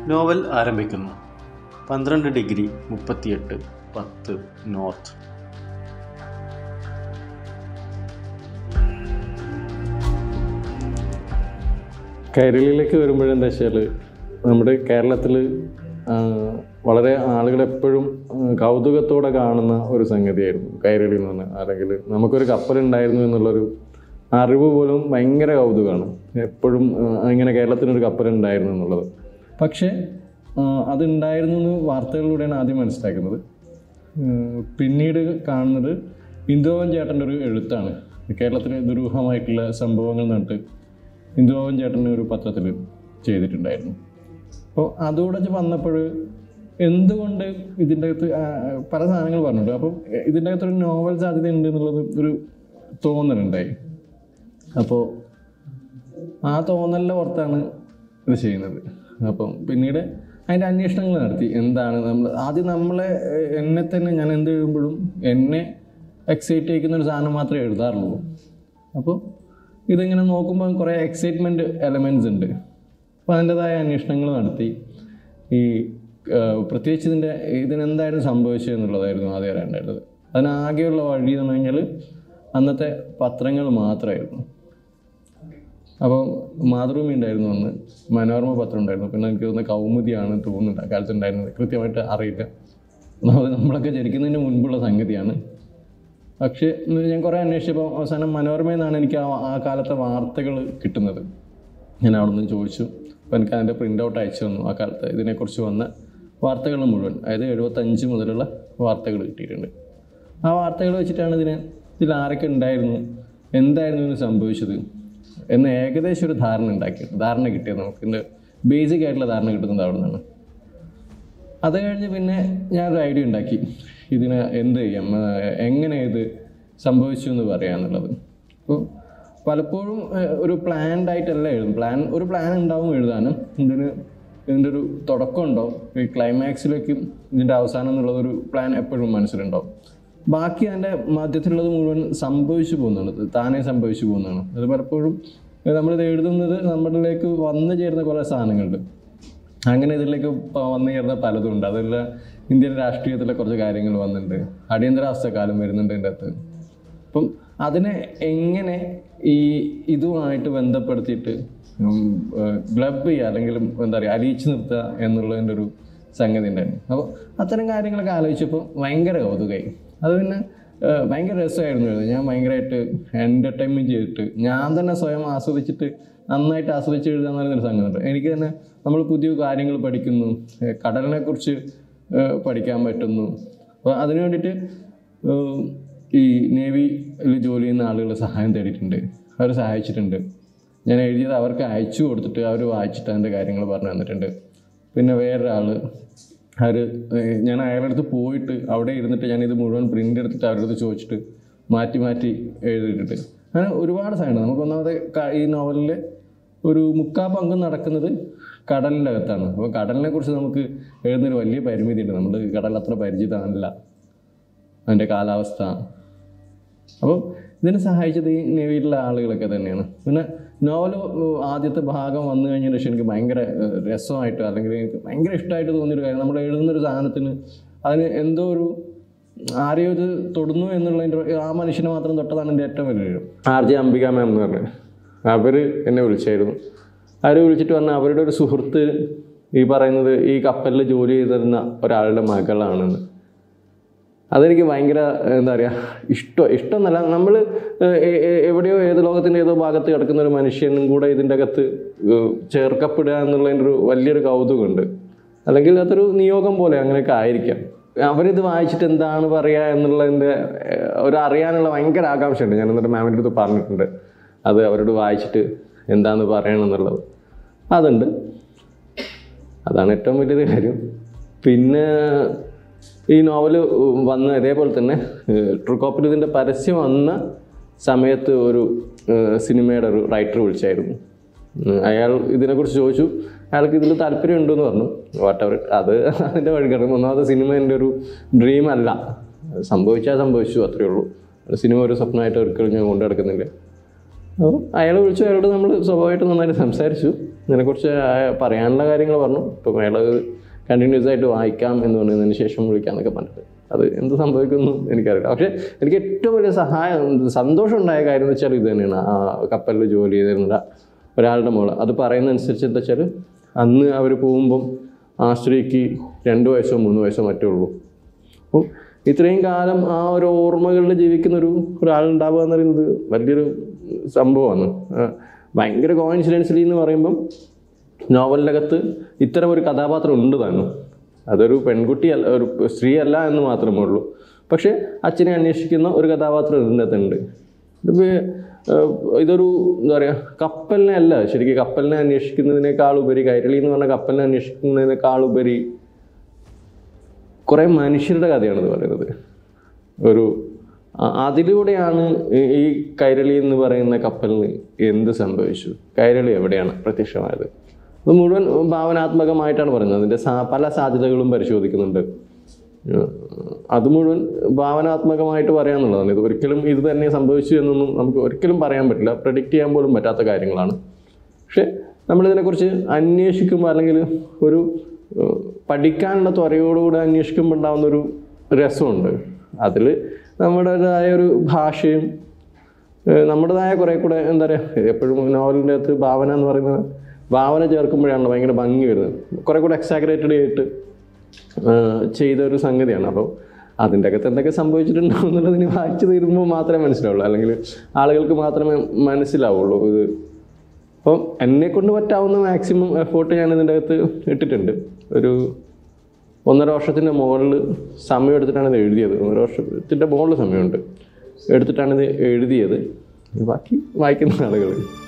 novel ആരംഭിക്കുന്നു പന്ത്രണ്ട് degree മുപ്പത്തിയെട്ട് പത്ത് നോർത്ത് കൈരളിയിലേക്ക് വരുമ്പോഴെന്താ വെച്ചാൽ നമ്മുടെ കേരളത്തിൽ വളരെ ആളുകൾ എപ്പോഴും കൗതുകത്തോടെ കാണുന്ന ഒരു സംഗതിയായിരുന്നു കൈരളി എന്ന് പറഞ്ഞാൽ അല്ലെങ്കിൽ നമുക്കൊരു കപ്പലുണ്ടായിരുന്നു എന്നുള്ളൊരു അറിവ് പോലും ഭയങ്കര കൗതുകമാണ് എപ്പോഴും ആ, ഇങ്ങനെ കേരളത്തിനൊരു കപ്പലുണ്ടായിരുന്നു എന്നുള്ളത് പക്ഷേ ആ, അതുണ്ടായിരുന്നു എന്ന് വാർത്തകളിലൂടെയാണ് ആദ്യം മനസ്സിലാക്കുന്നത് ഉം, പിന്നീട് കാണുന്നത് ഇന്ദുവൻ ചേട്ടൻ്റെ ഒരു എഴുത്താണ് കേരളത്തിലെ ദുരൂഹമായിട്ടുള്ള സംഭവങ്ങൾ നട്ട് ഇന്ദുവൻ ചേട്ടൻ ഒരു പത്രത്തിൽ ചെയ്തിട്ടുണ്ടായിരുന്നു അപ്പോൾ അതുകൂടെ വന്നപ്പോൾ എന്തുകൊണ്ട് ഇതിൻ്റെ അകത്ത് ആ, പല സാധനങ്ങൾ പറഞ്ഞിട്ടുണ്ട് അപ്പം ഇതിൻ്റെ അകത്തൊരു നോവൽ സാധ്യത ഉണ്ട് എന്നുള്ളത് ഒരു തോന്നലുണ്ടായി അപ്പോൾ ആ തോന്നലിൻ്റെ പുറത്താണ് ഇത് ചെയ്യുന്നത് അപ്പം പിന്നീട് അതിൻ്റെ അന്വേഷണങ്ങൾ നടത്തി എന്താണ് നമ്മൾ ആദ്യം നമ്മളെ ഏഹ്, എന്നെ തന്നെ ഞാൻ എന്ത് എഴുതുമ്പോഴും എന്നെ എക്സൈറ്റ് ചെയ്യിക്കുന്ന ഒരു സാധനം മാത്രമേ എഴുതാറുള്ളൂ അപ്പോൾ ഇതിങ്ങനെ നോക്കുമ്പോൾ കുറേ എക്സൈറ്റ്മെൻറ്റ് എലമെൻറ്റ്സ് ഉണ്ട് അപ്പോൾ അതിൻ്റെതായ അന്വേഷണങ്ങൾ നടത്തി ഈ ഏഹ്, പ്രത്യേകിച്ച് ഇതിൻ്റെ ഇതിനെന്തായിരുന്നു സംഭവിച്ചത് എന്നുള്ളതായിരുന്നു ആദ്യം അറിയേണ്ടത് അതിനാകെയുള്ള വഴി എന്ന് പറഞ്ഞു കഴിഞ്ഞാൽ അന്നത്തെ പത്രങ്ങൾ മാത്രമായിരുന്നു അപ്പോൾ മാതൃഭൂമി ഉണ്ടായിരുന്നു അന്ന് മനോരമ പത്രം ഉണ്ടായിരുന്നു പിന്നെ എനിക്ക് തോന്നുന്നത് കൗമുദിയാണ് തോന്നുന്നുണ്ട് ആ കാലത്ത് ഉണ്ടായിരുന്നത് കൃത്യമായിട്ട് അറിയില്ല അത് നമ്മളൊക്കെ ജനിക്കുന്നതിന് മുൻപുള്ള സംഗതിയാണ് പക്ഷേ ഇന്ന് ഞാൻ കുറേ അന്വേഷിച്ചപ്പോൾ അവസാനം മനോരമയിൽ നിന്നാണ് എനിക്ക് ആ ആ കാലത്തെ വാർത്തകൾ കിട്ടുന്നത് ഞാൻ അവിടെ നിന്ന് ചോദിച്ചു അപ്പോൾ എനിക്ക് അതിൻ്റെ പ്രിൻ്റ് ഔട്ട് അയച്ചു തന്നു ആ കാലത്ത് ഇതിനെക്കുറിച്ച് വന്ന വാർത്തകൾ മുഴുവൻ അതായത് എഴുപത്തഞ്ച് മുതലുള്ള വാർത്തകൾ കിട്ടിയിട്ടുണ്ട് ആ വാർത്തകൾ വെച്ചിട്ടാണ് ഇതിന് ഇതിൽ ആരൊക്കെ ഉണ്ടായിരുന്നു എന്തായിരുന്നു ഇതിന് സംഭവിച്ചത് എന്ന് ഏകദേശം ഒരു ധാരണ ഉണ്ടാക്കി ധാരണ കിട്ടിയത് നമുക്ക് ഇതിൻ്റെ ബേസിക് ആയിട്ടുള്ള ധാരണ കിട്ടുന്നത് അവിടെ നിന്നാണ് അത് കഴിഞ്ഞ് പിന്നെ ഞാനൊരു ഐഡിയ ഉണ്ടാക്കി ഇതിന് എന്ത് ചെയ്യാം ആ, എങ്ങനെ ഇത് സംഭവിച്ചു എന്ന് പറയാന്നുള്ളത് അപ്പോൾ പലപ്പോഴും ആ, ഒരു പ്ലാൻഡ് ആയിട്ടല്ല എഴുതും പ്ലാൻ ഒരു പ്ലാൻ ഉണ്ടാവും എഴുതാനും ഇതിന് ഇതിൻ്റെ ഒരു തുടക്കം ഉണ്ടാവും ഈ ക്ലൈമാക്സിലേക്കും ഇതിൻ്റെ അവസാനം എന്നുള്ളതൊരു പ്ലാൻ എപ്പോഴും മനസ്സിലുണ്ടാവും ബാക്കി അതിൻ്റെ മധ്യത്തിലുള്ളത് മുഴുവൻ സംഭവിച്ചു പോകുന്നതാണ് ഇത് താനേ സംഭവിച്ചു പോകുന്നതാണ് അത് പലപ്പോഴും നമ്മളിത് എഴുതുന്നത് നമ്മളിലേക്ക് വന്നു ചേരുന്ന കുറേ സാധനങ്ങളുണ്ട് അങ്ങനെ ഇതിലേക്ക് പ- വന്നു ചേർന്ന പലതും ഉണ്ട് അതെല്ലാം ഇന്ത്യൻ രാഷ്ട്രീയത്തിലെ കുറച്ച് കാര്യങ്ങൾ വന്നിട്ടുണ്ട് അടിയന്തരാവസ്ഥ കാലം വരുന്നുണ്ട് ഇതിൻ്റെ അകത്ത് അപ്പം അതിനെ എങ്ങനെ ഈ ഇതുമായിട്ട് ബന്ധപ്പെടുത്തിയിട്ട് ഗ്ലബ് ചെയ്യുക അല്ലെങ്കിൽ എന്താ പറയുക അലിയിച്ച് നിർത്തുക എന്നുള്ളതിൻ്റെ ഒരു സംഗതി ഉണ്ടായിരുന്നു അപ്പോൾ അത്തരം കാര്യങ്ങളൊക്കെ ആലോചിച്ചപ്പോൾ ഭയങ്കര കൗതുകമായി അത് പിന്നെ ഏഹ്, ഭയങ്കര രസമായിരുന്നു എഴുതുന്നത് ഞാൻ ഭയങ്കരമായിട്ട് എൻ്റർടൈൻമെൻറ്റ് ചെയ്തിട്ട് ഞാൻ തന്നെ സ്വയം ആസ്വദിച്ചിട്ട് നന്നായിട്ട് ആസ്വദിച്ച് എഴുതാൻ പറയുന്നൊരു സംഗതിയുണ്ട് എനിക്ക് തന്നെ നമ്മൾ പുതിയ കാര്യങ്ങൾ പഠിക്കുന്നു ഏഹ്, കടലിനെ കുറിച്ച് ഏഹ്, പഠിക്കാൻ പറ്റുന്നു അപ്പോൾ അതിനു വേണ്ടിയിട്ട് ഏഹ്, ഈ നേവിയിൽ ജോലി ചെയ്യുന്ന ആളുകളുടെ സഹായം തേടിയിട്ടുണ്ട് അവർ സഹായിച്ചിട്ടുണ്ട് ഞാൻ എഴുതിയത് അവർക്ക് അയച്ചു കൊടുത്തിട്ട് അവർ വായിച്ചിട്ട് അതിൻ്റെ കാര്യങ്ങൾ പറഞ്ഞു തന്നിട്ടുണ്ട് പിന്നെ വേറൊരാൾ അവർ ഞാൻ അയാളുടെ അടുത്ത് പോയിട്ട് അവിടെ ഇരുന്നിട്ട് ഞാൻ ഇത് മുഴുവൻ പ്രിൻ്റ് എടുത്തിട്ട് അവരുടെ അടുത്ത് ചോദിച്ചിട്ട് മാറ്റി മാറ്റി എഴുതിയിട്ടുണ്ട് അങ്ങനെ ഒരുപാട് സാധനം നമുക്ക് ഒന്നാമത് ക- ഈ നോവലിൽ ഒരു മുക്കാ പങ്കും നടക്കുന്നത് കടലിൻ്റെ അകത്താണ് അപ്പോൾ കടലിനെ കുറിച്ച് നമുക്ക് എഴുതുന്നൊരു വലിയ പരിമിതിയുണ്ട് നമ്മൾ കടൽ അത്ര പരിചിതമല്ല അതിൻ്റെ കാലാവസ്ഥ അപ്പോൾ ഇതിനെ സഹായിച്ചത് ഈ നേവിയിലുള്ള ആളുകളൊക്കെ തന്നെയാണ് പിന്നെ നോവൽ ആദ്യത്തെ ഭാഗം വന്നു കഴിഞ്ഞതിന് ശേഷം എനിക്ക് ഭയങ്കര ഏഹ്, രസമായിട്ട് അല്ലെങ്കിൽ എനിക്ക് ഭയങ്കര ഇഷ്ടമായിട്ട് തോന്നിയൊരു കാര്യം നമ്മൾ എഴുതുന്നൊരു സാധനത്തിന് അതിന് എന്തോ ഒരു ആരെയോ ഇത് തൊടുന്നു എന്നുള്ളതിൻ്റെ ആ മനുഷ്യനെ മാത്രം തൊട്ടതാണ് എൻ്റെ ഏറ്റവും വലിയ കാര്യം ആർ ജെ അംബിക മാം എന്ന് പറഞ്ഞത് അവർ എന്നെ വിളിച്ചായിരുന്നു അവർ വിളിച്ചിട്ട് പറഞ്ഞാൽ അവരുടെ ഒരു സുഹൃത്ത് ഈ പറയുന്നത് ഈ കപ്പലിൽ ജോലി ചെയ്തിരുന്ന ഒരാളുടെ മകളാണെന്ന് അതെനിക്ക് ഭയങ്കര എന്താ പറയുക ഇഷ്ടം ഇഷ്ടമെന്നല്ല നമ്മൾ എവിടെയോ ഏത് ലോകത്തിൻ്റെ ഏതോ ഭാഗത്ത് കിടക്കുന്ന ഒരു മനുഷ്യനും കൂടെ ഇതിൻ്റെ അകത്ത് ഏഹ്, ചേർക്കപ്പെടുക എന്നുള്ളതിൻ്റെ ഒരു വലിയൊരു കൗതുകമുണ്ട് അല്ലെങ്കിൽ അതൊരു നിയോഗം പോലെ അങ്ങനെയൊക്കെ ആയിരിക്കാം അവരിത് വായിച്ചിട്ട് എന്താണ് പറയുക എന്നുള്ളതിൻ്റെ ഏഹ്, ഒരു അറിയാനുള്ള ഭയങ്കര ആകാംക്ഷയുണ്ട് ഞാൻ എന്നിട്ട് മാമിൻ്റെ അടുത്ത് പറഞ്ഞിട്ടുണ്ട് അത് അവരോട് വായിച്ചിട്ട് എന്താണെന്ന് പറയണം എന്നുള്ളത് അതുണ്ട് അതാണ് ഏറ്റവും വലിയൊരു കാര്യം പിന്നെ ഈ നോവൽ വന്ന ഇതേപോലെ തന്നെ ട്രൂകോപ്പിൽ ഇതിൻ്റെ പരസ്യം വന്ന സമയത്ത് ഒരു ഏഹ്, സിനിമയുടെ ഒരു റൈറ്റർ വിളിച്ചായിരുന്നു ഉം, അയാൾ ഇതിനെക്കുറിച്ച് ചോദിച്ചു അയാൾക്ക് ഇതിൽ താല്പര്യം ഉണ്ടെന്ന് പറഞ്ഞു വാട്ട് എവർ അത് അതിൻ്റെ വഴി കിടക്കും ഒന്നാമത്തെ സിനിമ എൻ്റെ ഒരു ഡ്രീം അല്ല സംഭവിച്ചാൽ സംഭവിച്ചു അത്രയേ ഉള്ളൂ സിനിമ ഒരു സ്വപ്നമായിട്ട് ഒരിക്കലും ഞാൻ കൊണ്ടു നടക്കുന്നില്ല അപ്പോൾ അയാൾ വിളിച്ചു അയാളോട് നമ്മൾ സ്വാഭാവികമായിട്ട് നന്നായിട്ട് സംസാരിച്ചു ഇതിനെക്കുറിച്ച് ആ- പറയാനുള്ള കാര്യങ്ങൾ പറഞ്ഞു ഇപ്പം അയാൾ കണ്ടിന്യൂസ് ആയിട്ട് വായിക്കാം എന്ന് പറഞ്ഞതിന് ശേഷം വിളിക്കാമെന്നൊക്കെ പറഞ്ഞിട്ട് അത് എന്ത് സംഭവിക്കുന്നു എനിക്കറിയില്ല പക്ഷേ എനിക്ക് ഏറ്റവും വലിയ സഹായം സന്തോഷം ഉണ്ടായ കാര്യം എന്ന് വെച്ചാൽ ഇത് തന്നെയാണ് ആ കപ്പലിൽ ജോലി ചെയ്തിരുന്ന ഒരാളുടെ മോള് അത് പറയുന്നതനുസരിച്ച് എന്താ വെച്ചാൽ അന്ന് അവർ പോകുമ്പം ആ സ്ത്രീക്ക് രണ്ട് വയസ്സോ മൂന്ന് വയസ്സോ മറ്റേ ഉള്ളൂ അപ്പോൾ ഇത്രയും കാലം ആ ഒരു ഓർമ്മകളിൽ ജീവിക്കുന്ന ഒരു ഒരാളുണ്ടാവുക എന്ന് പറയുന്നത് വലിയൊരു സംഭവമാണ് ആ, ഭയങ്കര കോയിൻസിഡൻസിലി എന്ന് പറയുമ്പം നോവലിനകത്ത് ഇത്തരം ഒരു കഥാപാത്രം ഉണ്ട് താനും അതൊരു പെൺകുട്ടി അല്ല ഒരു സ്ത്രീ അല്ല എന്ന് മാത്രമേ ഉള്ളൂ പക്ഷേ അച്ഛനെ അന്വേഷിക്കുന്ന ഒരു കഥാപാത്രം ഇതിനകത്തുണ്ട് ഇതിപ്പോൾ ഏഹ്, ഇതൊരു എന്താ പറയുക കപ്പലിനെ അല്ല ശരിക്കും കപ്പലിനെ അന്വേഷിക്കുന്നതിനേക്കാൾ ഉപരി കൈരളി എന്ന് പറഞ്ഞ കപ്പലിനെ അന്വേഷിക്കുന്നതിനേക്കാൾ ഉപരി കുറേ മനുഷ്യരുടെ കഥയാണ് ഇത് പറയുന്നത് ഒരു ആ- അതിലൂടെയാണ് ഈ- ഈ കൈരളി എന്ന് പറയുന്ന കപ്പലിന് എന്ത് സംഭവിച്ചു കൈരളി എവിടെയാണ് പ്രത്യക്ഷമായത് അത് മുഴുവൻ ഭാവനാത്മകമായിട്ടാണ് പറയുന്നത് അതിൻ്റെ സാ പല സാധ്യതകളും പരിശോധിക്കുന്നുണ്ട് ഏഹ് അത് മുഴുവൻ ഭാവനാത്മകമായിട്ട് പറയാന്നുള്ളതാണ് ഇത് ഒരിക്കലും ഇത് തന്നെ സംഭവിച്ചു എന്നൊന്നും നമുക്ക് ഒരിക്കലും പറയാൻ പറ്റില്ല പ്രഡിക്റ്റ് ചെയ്യാൻ പോലും പറ്റാത്ത കാര്യങ്ങളാണ് പക്ഷെ നമ്മളിതിനെക്കുറിച്ച് അന്വേഷിക്കുമ്പോൾ അല്ലെങ്കിൽ ഒരു ഏഹ്, പഠിക്കാനുള്ള ത്വരയോടുകൂടി അന്വേഷിക്കുമ്പോൾ ഉണ്ടാകുന്ന ഒരു രസമുണ്ട് അതിൽ നമ്മുടേതായ ഒരു ഭാഷയും ഏഹ്, നമ്മുടേതായ കുറേ കൂടെ എന്താ പറയുക എപ്പോഴും നോവലിൻ്റെ അകത്ത് ഭാവന എന്ന് പറയുന്നത് ഭാവന ചേർക്കുമ്പോഴാണല്ലോ ഭയങ്കര ഭംഗി വരുന്നത് കുറേ കൂടെ എക്സാഗ്രേറ്റഡ് ആയിട്ട് ഏഹ്, ചെയ്ത ഒരു സംഗതിയാണ് അപ്പോൾ അതിൻ്റെ അകത്ത് എന്തൊക്കെ സംഭവിച്ചിട്ടുണ്ടാവും എന്നുള്ളത് ഇനി വായിച്ചു തീരുമ്പോൾ മാത്രമേ മനസ്സിലാവുള്ളൂ അല്ലെങ്കിൽ ആളുകൾക്ക് മാത്രമേ മനസ്സിലാവുള്ളൂ ഇത് അപ്പം എന്നെ കൊണ്ട് പറ്റാവുന്ന മാക്സിമം എഫേർട്ട് ഞാൻ ഇതിൻ്റെ അകത്ത് ഇട്ടിട്ടുണ്ട് ഒരു ഒന്നര വർഷത്തിൻ്റെ മുകളിൽ സമയം എടുത്തിട്ടാണ് ഇത് എഴുതിയത് ഒന്നര വർഷത്തിൻ്റെ മുകളിൽ സമയമുണ്ട് എടുത്തിട്ടാണ് ഇത് എഴുതിയത് ബാക്കി വായിക്കുന്ന ആളുകൾ